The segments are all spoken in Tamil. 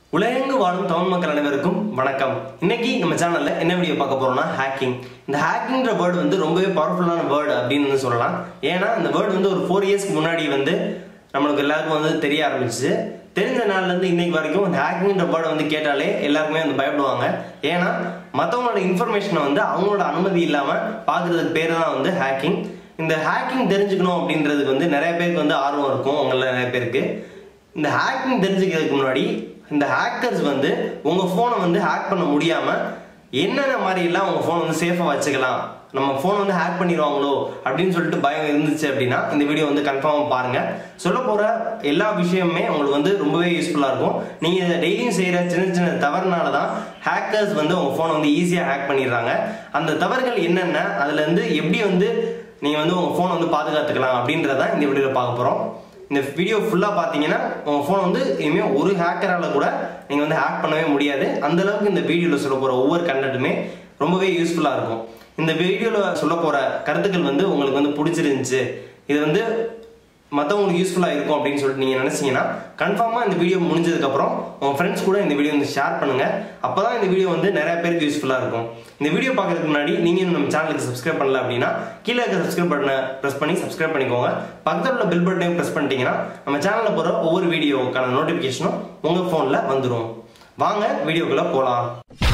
உலகெங்கு வாழும் தமிழ் மக்கள் அனைவருக்கும் வணக்கம் இன்னைக்கு நம்ம சேனல்ல என்ன வீடியோ பார்க்க போறோம்னா ஹேக்கிங் இந்த ஹேக்கிங்ன்ற வேர்டு வந்து ரொம்பவே பவர்ஃபுல்லான வேர்டு அப்படின்னு வந்து சொல்லலாம் ஏன்னா இந்த வேர்டு வந்து ஒரு ஃபோர் இயர்ஸ்க்கு முன்னாடி வந்து நம்மளுக்கு எல்லாருக்கும் வந்து தெரிய ஆரம்பிச்சு தெரிஞ்ச நாள்ல இருந்து இன்னைக்கு வரைக்கும் இந்த ஹேக்கிங்ன்ற வேர்டை வந்து கேட்டாலே எல்லாருக்குமே வந்து பயப்படுவாங்க ஏன்னா மற்றவங்களோட இன்ஃபர்மேஷனை வந்து அவங்களோட அனுமதி இல்லாம பார்க்கறதுக்கு பேர் தான் வந்து ஹேக்கிங் இந்த ஹேக்கிங் தெரிஞ்சுக்கணும் அப்படின்றதுக்கு வந்து நிறைய பேருக்கு வந்து ஆர்வம் இருக்கும் உங்கள நிறைய பேருக்கு இந்த ஹேக்கிங் தெரிஞ்சுக்கிறதுக்கு முன்னாடி இந்த ஹேக்கர்ஸ் வந்து உங்க போனை வந்து ஹேக் பண்ண முடியாம என்னென்ன மாதிரி எல்லாம் உங்க போன் வந்து சேஃபா வச்சுக்கலாம் நம்ம போன் வந்து ஹேக் பண்ணிடுவாங்களோ அப்படின்னு சொல்லிட்டு பயம் இருந்துச்சு அப்படின்னா இந்த வீடியோ வந்து கன்ஃபார்மா பாருங்க சொல்ல போற எல்லா விஷயமுமே உங்களுக்கு வந்து ரொம்பவே யூஸ்ஃபுல்லா இருக்கும் நீங்க டெய்லியும் செய்யற சின்ன சின்ன தவறுனால தான் ஹேக்கர்ஸ் வந்து உங்க போனை வந்து ஈஸியா ஹேக் பண்ணிடுறாங்க அந்த தவறுகள் என்னென்ன அதுல இருந்து எப்படி வந்து நீங்க வந்து உங்க போனை வந்து பாதுகாத்துக்கலாம் அப்படின்றத இந்த வீடியோல பார்க்க போறோம் இந்த வீடியோ ஃபுல்லா பாத்தீங்கன்னா உங்க போன் வந்து இனிமே ஒரு ஹேக்கரால கூட நீங்க வந்து ஹேக் பண்ணவே முடியாது அந்த அளவுக்கு இந்த வீடியோல சொல்ல போற ஒவ்வொரு கண்டென்ட்டுமே ரொம்பவே யூஸ்ஃபுல்லா இருக்கும் இந்த வீடியோல சொல்ல போற கருத்துக்கள் வந்து உங்களுக்கு வந்து பிடிச்சிருந்துச்சு இது வந்து மற்றவங்களுக்கு யூஸ்ஃபுல்லாக இருக்கும் அப்படின்னு சொல்லிட்டு நீங்கள் நினச்சிங்கன்னா கன்ஃபார்மாக இந்த வீடியோ முடிஞ்சதுக்கப்புறம் உங்கள் ஃப்ரெண்ட்ஸ் கூட இந்த வீடியோ வந்து ஷேர் பண்ணுங்கள் அப்போ தான் இந்த வீடியோ வந்து நிறைய பேருக்கு யூஸ்ஃபுல்லாக இருக்கும் இந்த வீடியோ பார்க்கறதுக்கு முன்னாடி நீங்கள் நம்ம சேனலுக்கு சப்ஸ்கிரைப் பண்ணல அப்படின்னா கீழே இருக்க சப்ஸ்கிரைப் பட்டனை ப்ரெஸ் பண்ணி சப்ஸ்கிரைப் பண்ணிக்கோங்க பக்கத்தில் உள்ள பில் பட்டனையும் ப்ரெஸ் பண்ணிட்டீங்கன்னா நம்ம சேனலில் போகிற ஒவ்வொரு வீடியோக்கான நோட்டிஃபிகேஷனும் உங்கள் ஃபோனில் வந்துடும் வாங்க வீடியோக்குள்ளே போகலாம்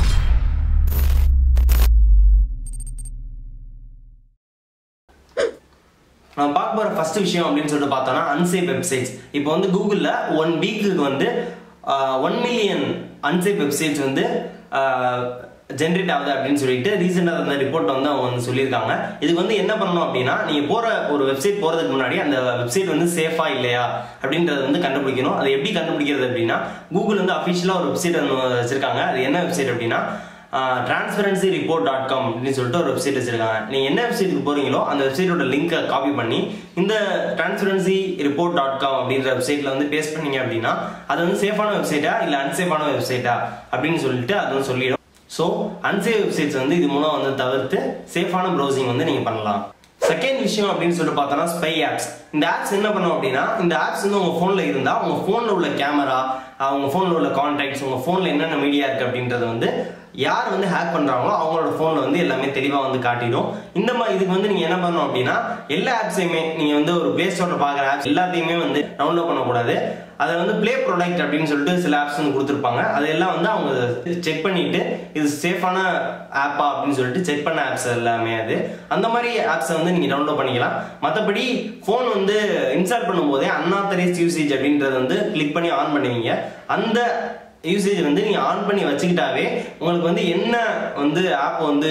நம்ம பார்க்க போற ஃபர்ஸ்ட் விஷயம் அப்படின்னு சொல்லிட்டு பார்த்தோம்னா அன்சேஃப் வெப்சைட்ஸ் இப்போ வந்து கூகுளில் ஒன் வீக்குக்கு வந்து ஒன் மில்லியன் அன்சேஃப் வெப்சைட்ஸ் வந்து ஜென்ரேட் ஆகுது அப்படின்னு சொல்லிட்டு ரீசெண்டாக அந்த ரிப்போர்ட் வந்து அவங்க வந்து சொல்லியிருக்காங்க இதுக்கு வந்து என்ன பண்ணணும் அப்படின்னா நீங்கள் போகிற ஒரு வெப்சைட் போகிறதுக்கு முன்னாடி அந்த வெப்சைட் வந்து சேஃபா இல்லையா அப்படின்றத வந்து கண்டுபிடிக்கணும் அது எப்படி கண்டுபிடிக்கிறது அப்படின்னா கூகுள் வந்து அஃபிஷியலாக ஒரு வெப்சைட் வந்து வச்சிருக்காங்க அது என்ன வெப்சைட் அப்படின்னா டிரான்ஸ்பரன்சி ரிப்போர்ட் டாட் காம் அப்படின்னு சொல்லிட்டு ஒரு வெப்சைட் வச்சிருக்காங்க நீங்க என்ன வெப்சைட்டுக்கு போறீங்களோ அந்த வெப்சைட்டோட லிங்கை காப்பி பண்ணி இந்த டிரான்ஸ்பரன்சி ரிப்போர்ட் டாட் காம் அப்படின்ற வெப்சைட்ல வந்து பேஸ்ட் பண்ணீங்க அப்படின்னா அது வந்து சேஃபான வெப்சைட்டா இல்ல அன்சேஃபான வெப்சைட்டா அப்படின்னு சொல்லிட்டு அது வந்து சொல்லிடும் ஸோ அன்சேஃப் வெப்சைட்ஸ் வந்து இது மூலம் வந்து தவிர்த்து சேஃபான ப்ரௌசிங் வந்து நீங்க பண்ணலாம் செகண்ட் விஷயம் அப்படின்னு சொல்லிட்டு பார்த்தோம்னா ஸ்பை ஆப்ஸ் இந்த ஆப்ஸ் என்ன பண்ணும் அப்படின்னா இந்த ஆப்ஸ் வந்து உங்க போன்ல இருந்தா உங்க போன்ல உள்ள கேமரா உங்க போன்ல உள்ள கான்டாக்ட்ஸ் உங்க போன்ல என்னென்ன மீடியா இருக்கு அப்படின்றது வந்து யார் வந்து ஹேக் பண்றாங்களோ அவங்களோட போன்ல வந்து எல்லாமே தெளிவா வந்து காட்டிடும் இந்த மாதிரி இதுக்கு வந்து நீங்க என்ன பண்ணணும் அப்படின்னா எல்லா ஆப்ஸையுமே நீங்க வந்து ஒரு பிளே ஸ்டோர்ல பாக்குற ஆப்ஸ் எல்லாத்தையுமே வந்து டவுன்லோட் பண்ணக்கூடாது அதை வந்து பிளே ப்ராடக்ட் அப்படின்னு சொல்லிட்டு சில ஆப்ஸ் வந்து கொடுத்துருப்பாங்க அதெல்லாம் வந்து அவங்க செக் பண்ணிட்டு இது சேஃபான ஆப்பா அப்படின்னு சொல்லிட்டு செக் பண்ண ஆப்ஸ் எல்லாமே அது அந்த மாதிரி ஆப்ஸை வந்து நீங்க டவுன்லோட் பண்ணிக்கலாம் மற்றபடி ஃபோன் வந்து இன்ஸ்டால் பண்ணும்போதே அன்ஆத்தரைஸ் யூசேஜ் அப்படின்றத வந்து கிளிக் பண்ணி ஆன் பண்ணுவீங்க அந்த யூசேஜ் வந்து நீங்க ஆன் பண்ணி வச்சுக்கிட்டாவே உங்களுக்கு வந்து என்ன வந்து ஆப் வந்து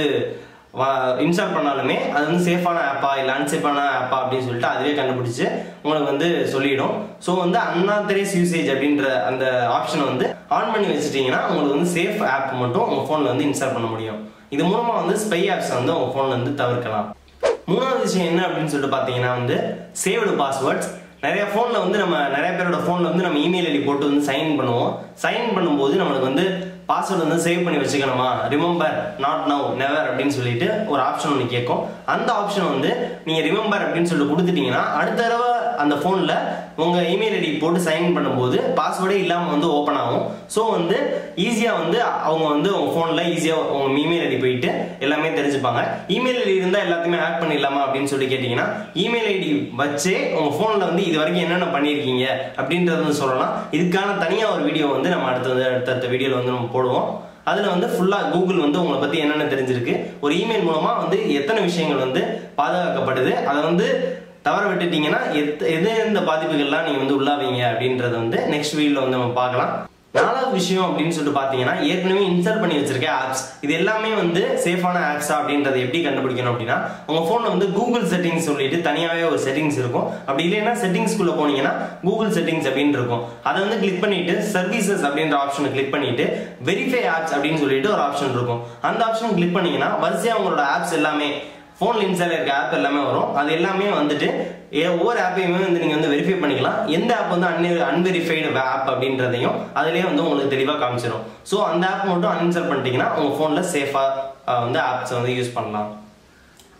இன்ஸ்டால் பண்ணாலுமே அது வந்து சேஃபான ஆப்பா இல்லை அன்சேஃபான ஆப்பா அப்படின்னு சொல்லிட்டு அதுவே கண்டுபிடிச்சு உங்களுக்கு வந்து சொல்லிடும் ஸோ வந்து அன்ஆத்தரைஸ் யூசேஜ் அப்படின்ற அந்த ஆப்ஷனை வந்து ஆன் பண்ணி வச்சுட்டீங்கன்னா உங்களுக்கு வந்து சேஃப் ஆப் மட்டும் உங்கள் ஃபோனில் வந்து இன்ஸ்டால் பண்ண முடியும் இது மூலமாக வந்து ஸ்பை ஆப்ஸ் வந்து உங்கள் ஃபோனில் வந்து தவிர்க்கலாம் மூணாவது விஷயம் என்ன அப்படின்னு சொல்லிட்டு பார்த்தீங்கன்னா வந்து சேவ்டு பாஸ்வேர்ட்ஸ் நிறைய ஃபோனில் வந்து நம்ம நிறைய பேரோட ஃபோனில் வந்து நம்ம இமெயில் ஐடி போட்டு வந்து சைன் பண்ணுவோம் சைன் பண்ணும்போது நம்மளுக்கு வந்து பாஸ்வேர்டு வந்து சேவ் பண்ணி வச்சுக்கணுமா ரிமெம்பர் நாட் நவ் நெவர் அப்படின்னு சொல்லிட்டு ஒரு ஆப்ஷன் ஒன்று கேட்கும் அந்த ஆப்ஷன் வந்து நீங்கள் ரிமெம்பர் அப்படின்னு சொல்லிட்டு கொடுத்துட்டீங்கன்னா அடுத்த தடவை அந்த ஃபோனில் உங்கள் இமெயில் ஐடி போட்டு சைன் பண்ணும்போது பாஸ்வேர்டே இல்லாமல் வந்து ஓப்பன் ஆகும் ஸோ வந்து ஈஸியாக வந்து அவங்க வந்து உங்கள் ஃபோனில் ஈஸியாக உங்கள் இமெயில் ஐடி போயிட்டு எல்லாமே தெரிஞ்சுப்பாங்க இமெயில் ஐடி இருந்தால் எல்லாத்தையுமே ஹேக் பண்ணிடலாமா அப்படின்னு சொல்லி கேட்டிங்கன்னா இமெயில் ஐடி வச்சே உங்கள் ஃபோனில் வந்து இது வரைக்கும் என்னென்ன பண்ணியிருக்கீங்க அப்படின்றத வந்து சொல்லலாம் இதுக்கான தனியாக ஒரு வீடியோ வந்து நம்ம அடுத்த அடுத்தடுத்த வீடியோவில் வந்து நம்ம போடுவோம் அதில் வந்து ஃபுல்லாக கூகுள் வந்து உங்களை பற்றி என்னென்ன தெரிஞ்சிருக்கு ஒரு இமெயில் மூலமாக வந்து எத்தனை விஷயங்கள் வந்து பாதுகாக்கப்படுது அதை வந்து தவற விட்டுட்டீங்கன்னா எத் எது எந்த பாதிப்புகள்லாம் நீங்கள் வந்து உள்ளாவீங்க அப்படின்றத வந்து நெக்ஸ்ட் வீடியோவில் வந்து நம்ம பார்க்கலாம் நாலாவது விஷயம் அப்படின்னு சொல்லிட்டு பார்த்தீங்கன்னா ஏற்கனவே இன்ஸ்டால் பண்ணி வச்சிருக்க ஆப்ஸ் இது எல்லாமே வந்து சேஃபான ஆப்ஸா அப்படின்றத எப்படி கண்டுபிடிக்கணும் அப்படின்னா உங்க போன்ல வந்து கூகுள் செட்டிங்ஸ் சொல்லிட்டு தனியாகவே ஒரு செட்டிங்ஸ் இருக்கும் அப்படி இல்லைன்னா செட்டிங்ஸ்குள்ள போனீங்கன்னா கூகுள் செட்டிங்ஸ் அப்படின்னு இருக்கும் அதை வந்து கிளிக் பண்ணிட்டு சர்வீசஸ் அப்படின்ற ஆப்ஷனை கிளிக் பண்ணிட்டு வெரிஃபை ஆப்ஸ் அப்படின்னு சொல்லிட்டு ஒரு ஆப்ஷன் இருக்கும் அந்த ஆப்ஷன் கிளிக் பண்ணீங்கன்னா வரிசையா உங்களோட ஆப்ஸ் எல்லாமே ஃபோனில் இன்ஸ்டால் இருக்க ஆப் எல்லாமே வரும் அது எல்லாமே வந்துட்டு ஒவ்வொரு ஆப்பையுமே வந்து நீங்கள் வந்து வெரிஃபை பண்ணிக்கலாம் எந்த ஆப் வந்து அன் அன்வெரிஃபைடு ஆப் அப்படின்றதையும் அதுலேயே வந்து உங்களுக்கு தெளிவாக காமிச்சிடும் ஸோ அந்த ஆப் மட்டும் அன்இன்ஸ்டால் பண்ணிட்டீங்கன்னா உங்கள் ஃபோனில் சேஃபாக வந்து ஆப்ஸை வந்து யூஸ் பண்ணலாம்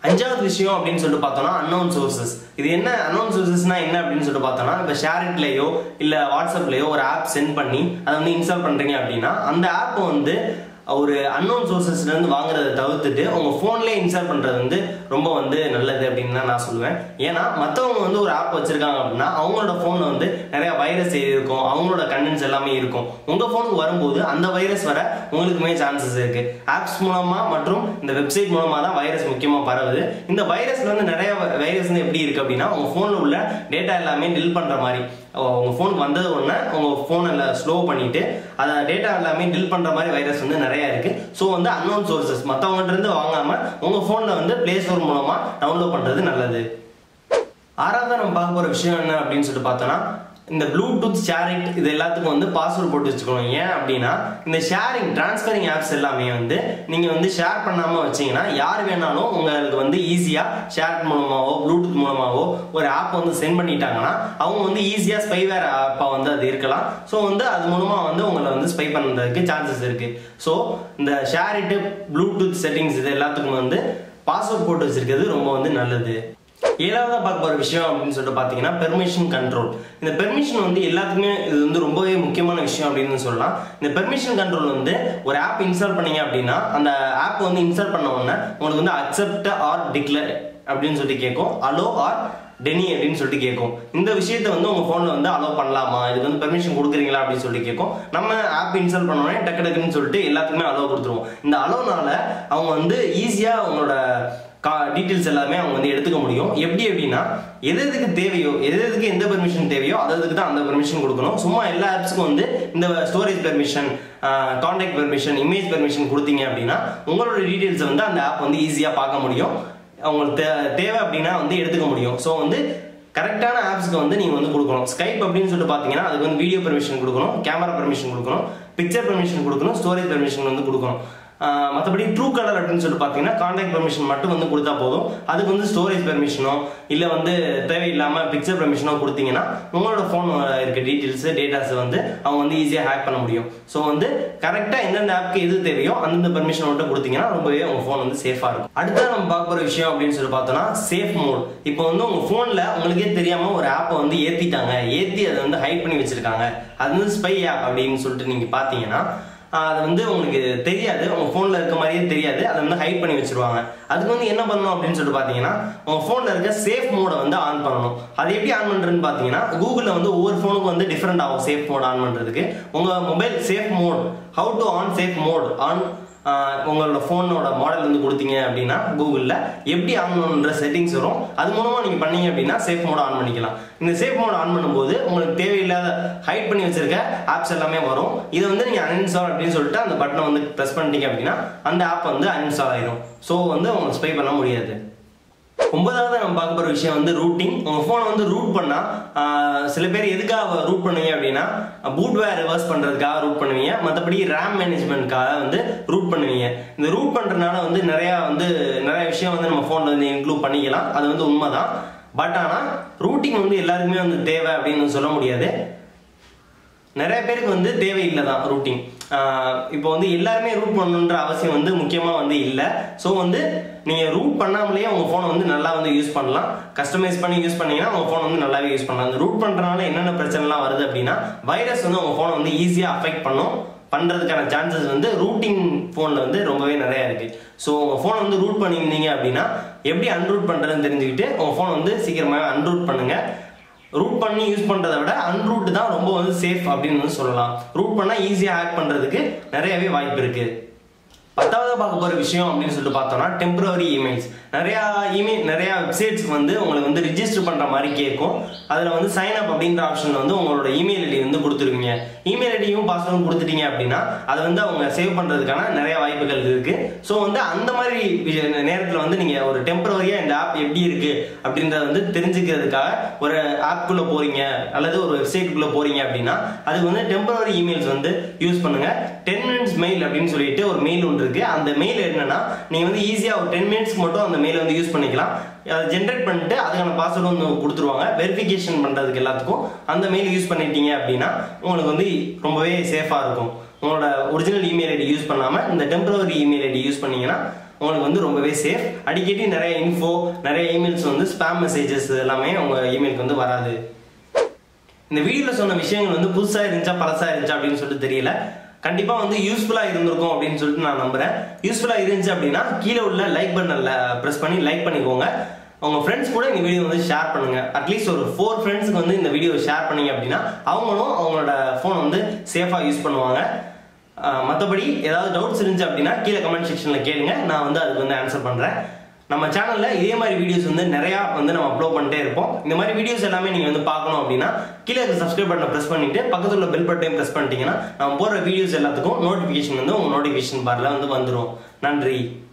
அஞ்சாவது விஷயம் அப்படின்னு சொல்லிட்டு பார்த்தோம்னா அன்னோன் சோர்சஸ் இது என்ன அன்னோன் சோர்சஸ்னா என்ன அப்படின்னு சொல்லிட்டு பார்த்தோம்னா இப்போ ஷேரிட்லயோ இல்ல வாட்ஸ்அப்லயோ ஒரு ஆப் சென்ட் பண்ணி அதை வந்து இன்ஸ்டால் பண்றீங்க அப்படின்னா அந்த ஆப் வந்து ஒரு அன்னோன் சோர்சஸ்ல இருந்து வாங்குறத தவிர்த்துட்டு உங்க போன்லயே இன்ஸ்டால் பண்றது வந்து ரொம்ப வந்து நல்லது அப்படின்னு தான் நான் சொல்லுவேன் ஏன்னா மத்தவங்க வந்து ஒரு ஆப் வச்சிருக்காங்க அப்படின்னா அவங்களோட போன்ல வந்து நிறைய வைரஸ் இருக்கும் அவங்களோட கண்டென்ட்ஸ் எல்லாமே இருக்கும் உங்க போனுக்கு வரும்போது அந்த வைரஸ் வர உங்களுக்குமே சான்சஸ் இருக்கு ஆப்ஸ் மூலமா மற்றும் இந்த வெப்சைட் மூலமா தான் வைரஸ் முக்கியமா பரவுது இந்த வைரஸ்ல வந்து நிறைய வைரஸ் வந்து எப்படி இருக்கு அப்படின்னா உங்க போன்ல உள்ள டேட்டா எல்லாமே டில் பண்ற மாதிரி உங்க ஃபோனுக்கு வந்தது ஒன்று உங்க ஃபோனை ஸ்லோ பண்ணிட்டு அதை டேட்டா எல்லாமே டில் பண்ற மாதிரி வைரஸ் வந்து நிறைய இருக்கு ஸோ வந்து அன்னோன் சோர்சஸ் மற்றவங்ககிட்ட இருந்து வாங்காம உங்க ஃபோனில் வந்து பிளே ஸ்டோர் மூலமா டவுன்லோட் பண்றது நல்லது ஆறாவது நம்ம பார்க்க போற விஷயம் என்ன அப்படின்னு சொல்லிட்டு பார்த்தோம்னா இந்த ப்ளூடூத் ஷேரிங் இது எல்லாத்துக்கும் வந்து பாஸ்வேர்ட் போட்டு வச்சுக்கணும் ஏன் அப்படின்னா இந்த ஷேரிங் டிரான்ஸ்ஃபரிங் ஆப்ஸ் எல்லாமே வந்து நீங்க வந்து ஷேர் பண்ணாம வச்சீங்கன்னா யார் வேணாலும் உங்களுக்கு வந்து ஈஸியா ஷேர் மூலமாவோ ப்ளூடூத் மூலமாவோ ஒரு ஆப் வந்து சென்ட் பண்ணிட்டாங்கன்னா அவங்க வந்து ஈஸியா ஸ்பைவேர் ஆப்பா வந்து அது இருக்கலாம் ஸோ வந்து அது மூலமா வந்து உங்களை வந்து ஸ்பை பண்ணுறதுக்கு சான்சஸ் இருக்கு ஸோ இந்த ஷேரிட்டு ப்ளூடூத் செட்டிங்ஸ் இது எல்லாத்துக்கும் வந்து பாஸ்வேர்ட் போட்டு வச்சிருக்கிறது ரொம்ப வந்து நல்லது ஏழாவதா பார்க்க போற விஷயம் அப்படின்னு சொல்லிட்டு பாத்தீங்கன்னா பெர்மிஷன் கண்ட்ரோல் இந்த பெர்மிஷன் வந்து எல்லாத்துக்குமே இது வந்து ரொம்பவே முக்கியமான விஷயம் அப்படின்னு சொல்லலாம் இந்த பெர்மிஷன் கண்ட்ரோல் வந்து ஒரு ஆப் இன்ஸ்டால் பண்ணீங்க அப்படின்னா அந்த ஆப் வந்து இன்ஸ்டால் பண்ண உடனே உங்களுக்கு வந்து அக்செப்ட் ஆர் டிக்ளேர் அப்படின்னு சொல்லிட்டு கேட்கும் அலோ ஆர் டெனி அப்படின்னு சொல்லிட்டு கேட்கும் இந்த விஷயத்த வந்து உங்க போன்ல வந்து அலோ பண்ணலாமா இதுக்கு வந்து பெர்மிஷன் கொடுக்குறீங்களா அப்படின்னு சொல்லிட்டு கேட்கும் நம்ம ஆப் இன்ஸ்டால் பண்ணோடனே டக்கு டக்குன்னு சொல்லிட்டு எல்லாத்துக்குமே அலோ கொடுத்துருவோம் இந்த அலோனால அவங்க வந்து ஈஸியா அவங்களோட டீட்டெயில்ஸ் எல்லாமே அவங்க வந்து எடுத்துக்க முடியும் எப்படி எப்படின்னா எது எதுக்கு தேவையோ எது எதுக்கு எந்த பெர்மிஷன் தேவையோ அது அதுக்கு தான் அந்த பெர்மிஷன் கொடுக்கணும் சும்மா எல்லா ஆப்ஸுக்கும் வந்து இந்த storage permission contact permission image permission கொடுத்தீங்க அப்படின்னா உங்களோட டீட்டெயில்ஸ் வந்து அந்த ஆப் வந்து ஈஸியாக பார்க்க முடியும் அவங்களுக்கு தே- தேவை அப்படின்னா வந்து எடுத்துக்க முடியும் ஸோ வந்து கரெக்டான ஆப்ஸ்க்கு வந்து நீங்கள் வந்து கொடுக்கணும் ஸ்கைப் அப்படின்னு சொல்லிட்டு பார்த்தீங்கன்னா அதுக்கு வந்து வீடியோ பெர்மிஷன் கொடுக்கணும் கேமரா பெர்மிஷன் கொடுக்கணும் பிக்சர் பெர்மிஷன் கொடுக்கணும் ஸ்டோரேஜ் பெர்மிஷன் வந்து கொடுக்கணும் மற்றபடி ட்ரூ கலர் அப்படின்னு சொல்லிட்டு பார்த்தீங்கன்னா கான்டாக்ட் பெர்மிஷன் மட்டும் வந்து கொடுத்தா போதும் அதுக்கு வந்து ஸ்டோரேஜ் பெர்மிஷனோ இல்லை வந்து தேவையில்லாமல் பிக்சர் பெர்மிஷனோ கொடுத்தீங்கன்னா உங்களோட ஃபோன் இருக்க டீட்டெயில்ஸ் டேட்டாஸ் வந்து அவங்க வந்து ஈஸியாக ஹேக் பண்ண முடியும் ஸோ வந்து கரெக்டாக எந்தெந்த ஆப்க்கு எது தேவையோ அந்தந்த பெர்மிஷன் மட்டும் கொடுத்தீங்கன்னா ரொம்பவே உங்கள் ஃபோன் வந்து சேஃபாக இருக்கும் அடுத்த நம்ம பார்க்க போகிற விஷயம் அப்படின்னு சொல்லி பார்த்தோம்னா சேஃப் மோட் இப்போ வந்து உங்கள் ஃபோனில் உங்களுக்கே தெரியாமல் ஒரு ஆப்பை வந்து ஏற்றிட்டாங்க ஏற்றி அதை வந்து ஹைட் பண்ணி வச்சிருக்காங்க அது வந்து ஸ்பை ஆப் அப்படின்னு சொல்லிட்டு நீங்கள் பார்த்தீங்கன்னா ஆஹ் அது வந்து உங்களுக்கு தெரியாது உங்க போன்ல இருக்க மாதிரியே தெரியாது அதை வந்து ஹைட் பண்ணி வச்சிருவாங்க அதுக்கு வந்து என்ன பண்ணணும் அப்படின்னு சொல்லிட்டு பாத்தீங்கன்னா உங்க போன்ல இருக்க சேஃப் மோட வந்து ஆன் பண்ணணும் அது எப்படி ஆன் பண்றதுன்னு பாத்தீங்கன்னா கூகுள்ல வந்து ஒவ்வொரு போனுக்கும் வந்து டிஃப்ரெண்ட் ஆகும் சேஃப் மோட் ஆன் பண்றதுக்கு உங்க mobile safe mode how to on safe mode on உங்களோட ஃபோனோட மாடல் வந்து கொடுத்தீங்க அப்படின்னா கூகுளில் எப்படி ஆன் பண்ணுற செட்டிங்ஸ் வரும் அது மூலமாக நீங்கள் பண்ணீங்க அப்படின்னா சேஃப் மோட் ஆன் பண்ணிக்கலாம் இந்த சேஃப் மோட் ஆன் பண்ணும்போது உங்களுக்கு தேவையில்லாத ஹைட் பண்ணி வச்சிருக்க ஆப்ஸ் எல்லாமே வரும் இதை வந்து நீங்கள் அன்இன்ஸ்டால் அப்படின்னு சொல்லிட்டு அந்த பட்டனை வந்து ப்ரெஸ் பண்ணிட்டீங்க அப்படின்னா அந்த ஆப் வந்து அன்இன்ஸ்டால் ஆயிடும் ஸோ வந்து உங்களுக்கு ஸ்பை பண்ண முடியாது ஒன்பதாவது நம்ம பார்க்க போற விஷயம் வந்து ரூட்டிங் உங்க போனை வந்து ரூட் பண்ணா ஆஹ், சில பேர் எதுக்காக ரூட் பண்ணுவீங்க அப்படின்னா பூட்வேர் ரிவர்ஸ் பண்றதுக்காக ரூட் பண்ணுவீங்க மற்றபடி ரேம் மேனேஜ்மெண்ட்காக வந்து ரூட் பண்ணுவீங்க இந்த ரூட் பண்றதுனால வந்து நிறைய வந்து நிறைய விஷயம் வந்து நம்ம போன்ல வந்து இன்க்ளூட் பண்ணிக்கலாம் அது வந்து உண்மைதான் பட் ஆனா ரூட்டிங் வந்து எல்லாருக்குமே வந்து தேவை அப்படின்னு சொல்ல முடியாது நிறைய பேருக்கு வந்து தேவையில்லை தான் ரூட்டிங் இப்போ வந்து எல்லாருமே ரூட் பண்ணணுன்ற அவசியம் வந்து முக்கியமாக வந்து இல்லை ஸோ வந்து நீங்கள் ரூட் பண்ணாமலேயே உங்கள் ஃபோனை வந்து நல்லா வந்து யூஸ் பண்ணலாம் கஸ்டமைஸ் பண்ணி யூஸ் பண்ணீங்கன்னா உங்கள் ஃபோன் வந்து நல்லாவே யூஸ் பண்ணலாம் அந்த ரூட் பண்ணுறதுனால என்னென்ன பிரச்சனைலாம் வருது அப்படின்னா வைரஸ் வந்து உங்கள் ஃபோனை வந்து ஈஸியாக அஃபெக்ட் பண்ணும் பண்ணுறதுக்கான சான்சஸ் வந்து ரூட்டிங் ஃபோனில் வந்து ரொம்பவே நிறையா இருக்குது ஸோ உங்கள் ஃபோனை வந்து ரூட் பண்ணியிருந்தீங்க அப்படின்னா எப்படி அன்ரூட் பண்ணுறதுன்னு தெரிஞ்சுக்கிட்டு உங்கள் ஃபோனை வந்து சீக்கிரமாக அன்ரூட் பண்ணுங்கள் ரூட் பண்ணி யூஸ் பண்றதை விட அன்ரூட் தான் ரொம்ப வந்து சேஃப் அப்படின்னு வந்து சொல்லலாம் ரூட் பண்ணா ஈஸியா ஹேக் பண்றதுக்கு நிறையவே வாய்ப்பு இருக்கு பத்தாவது பார்க்க போற விஷயம் அப்படின்னு சொல்லிட்டு பார்த்தோம்னா டெம்பரரி இமெயில்ஸ் நிறைய இமெயில் நிறைய வெப்சைட்ஸ்க்கு வந்து உங்களுக்கு வந்து ரிஜிஸ்டர் பண்ற மாதிரி கேட்கும் அதுல வந்து சைன் அப் அப்படின்ற ஆப்ஷன்ல வந்து உங்களோட இமெயில் ஐடி வந்து கொடுத்துருவீங்க இமெயில் ஐடியும் பாஸ்வேர்டும் கொடுத்துட்டீங்க அப்படின்னா அதை வந்து அவங்க சேவ் பண்றதுக்கான நிறைய வாய்ப்புகள் இருக்கு ஸோ வந்து அந்த மாதிரி விஷய- நேரத்துல வந்து நீங்க ஒரு டெம்பரரியா இந்த ஆப் எப்படி இருக்கு அப்படின்றத வந்து தெரிஞ்சுக்கிறதுக்காக ஒரு ஆப்குள்ள போறீங்க அல்லது ஒரு வெப்சைட்டுக்குள்ள போறீங்க அப்படின்னா அதுக்கு வந்து டெம்பரரி இமெயில்ஸ் வந்து யூஸ் பண்ணுங்க டென் மினிட்ஸ் மெயில் அப்படின்னு சொல்லிட்டு ஒரு மெயில் ஒன்று இருக்கு அந்த மெயில் என்னன்னா நீங்க வந்து ஈஸியா ஒரு டென் மினிட்ஸ்க்கு மட்டும் அந்த மெயிலை வந்து யூஸ் பண்ணிக்கலாம் அதை ஜென்ரேட் பண்ணிட்டு அதுக்கான பாஸ்வேர்டு வந்து கொடுத்துருவாங்க வெரிஃபிகேஷன் பண்றதுக்கு எல்லாத்துக்கும் அந்த மெயில் யூஸ் பண்ணிட்டீங்க அப்படின்னா உங்களுக்கு வந்து ரொம்பவே சேஃபா இருக்கும் உங்களோட ஒரிஜினல் இமெயில் ஐடி யூஸ் பண்ணாம இந்த டெம்பரரி இமெயில் ஐடி யூஸ் பண்ணீங்கன்னா உங்களுக்கு வந்து ரொம்பவே சேஃப் அடிக்கடி நிறைய இன்ஃபோ நிறைய இமெயில்ஸ் வந்து ஸ்பேம் மெசேஜஸ் எல்லாமே உங்கள் இமெயிலுக்கு வந்து வராது இந்த வீடியோல சொன்ன விஷயங்கள் வந்து புதுசா இருந்துச்சா பழசா இருந்துச்சா அப்படின்னு சொல்லிட்டு தெரியல கண்டிப்பா வந்து யூஸ்ஃபுல்லா இருந்திருக்கும் அப்படின்னு சொல்லிட்டு நான் நம்புறேன் யூஸ்ஃபுல்லா இருந்துச்சு அப்படின்னா கீழே உள்ள லைக் பட்டன்ல பிரஸ் பண்ணி லைக் பண்ணிக்கோங்க உங்க ஃப்ரெண்ட்ஸ் கூட இந்த வீடியோ வந்து ஷேர் பண்ணுங்க அட்லீஸ்ட் ஒரு ஃபோர் ஃப்ரெண்ட்ஸ்க்கு வந்து இந்த வீடியோ ஷேர் பண்ணீங்க அப்படின்னா அவங்களும் அவங்களோட ஃபோன் வந்து சேஃபா யூஸ் பண்ணுவாங்க மற்றபடி ஏதாவது டவுட்ஸ் இருந்துச்சு அப்படின்னா கீழே கமெண்ட் செக்ஷன்ல கேளுங்க நான் வந்து அதுக்கு வந்து ஆன்சர் பண்றேன் நம்ம சேனல்ல இதே மாதிரி வீடியோஸ் வந்து நிறைய வந்து நம்ம அப்லோட் பண்ணிட்டே இருப்போம் இந்த மாதிரி வீடியோஸ் எல்லாமே நீங்க வந்து பார்க்கணும் அப்படின்னா கீழே இருக்க சப்ஸ்கிரைப் பட்டனை பிரஸ் பண்ணிட்டு பக்கத்துல உள்ள பெல் பட்டையும் பிரஸ் பண்ணிட்டீங்கன்னா நம்ம போடுற வீடியோஸ் எல்லாத்துக்கும் நோட்டிபிகேஷன் வந்து உங்க நோட்டிபிகேஷன் பார்ல வந்து வந்துடும் நன்றி